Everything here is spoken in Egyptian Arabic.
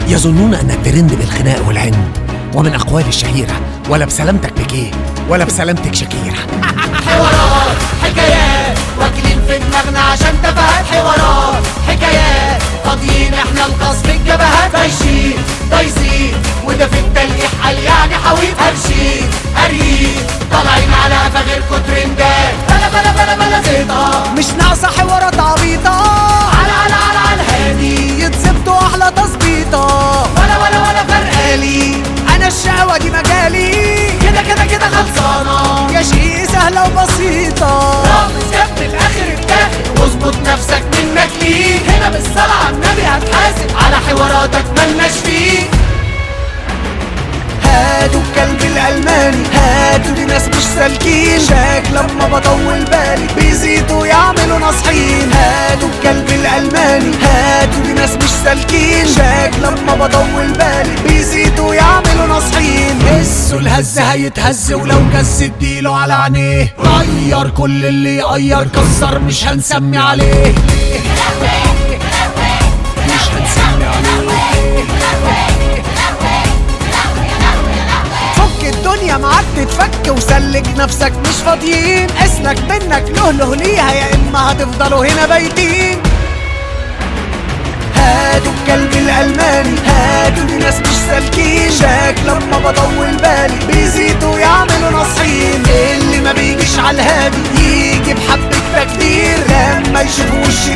يظنون انك ترند بالخناق والعند ومن اقوال الشهيره ولا بسلامتك بكيه ولا بسلامتك شكيره حوارات حكايات واكلين في دماغنا عشان تفاهات حوارات حكايات فاضيين احنا القصف الجبهات دايشين دايسين وده في التلقيح قال يعني حويط هرشين قاريين طالعين على قفا غيركوا ترندات بلا بلا بلا بلا زيطة مش ناقصة حوارات عبيطة على على على على الهادي يتظبطوا أحلى تظبيطة ولا ولا ولا فرقالي أنا الشقوة دي مجالي كده كده كده خلصانة يا شيء سهلة وبسيطة رامز جاب من الاخر التاخر واظبط نفسك منك ليه هنا بالصلاة على النبي هتحاسب على حواراتك ملناش فيه هاتوا الكلب الألماني هاتوا دي ناس مش سالكين شاك لما بطول بالي بيزيدوا يعملوا ناصحين هاتوا الكلب الألماني هاتوا دي ناس مش سالكين شاك لما بطول بالي بيزيدوا يعملوا ناصحين حسوا الهز هيتهز ولو جز اديله على عينيه غير كل اللي يغير كسر مش هنسمي عليه مش هنسمي عليه فك الدنيا معاك تتفك وسلك نفسك مش فاضيين اسلك منك له له ليها يا اما هتفضلوا هنا بايتين هاتوا الكلب الالماني هاتوا دي ناس مش سالكين شاك لما بطول بالي بيزيدوا يعملوا نصحين اللي ما بيجيش على الهادي يجي بحبة تكدير لما يشوفوا وشي